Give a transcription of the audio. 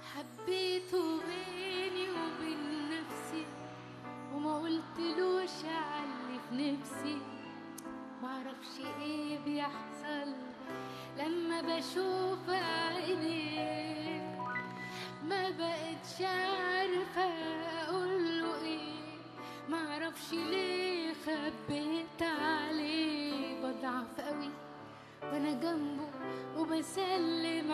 حبيته بيني وبين نفسي وما قلتلوش علي في نفسي معرفش ايه بيحصل لما بشوف عينيك ما بقتش عارفة اقوله ايه معرفش ليه خبيت عليه بضعف قوي وانا جنبه وبسلم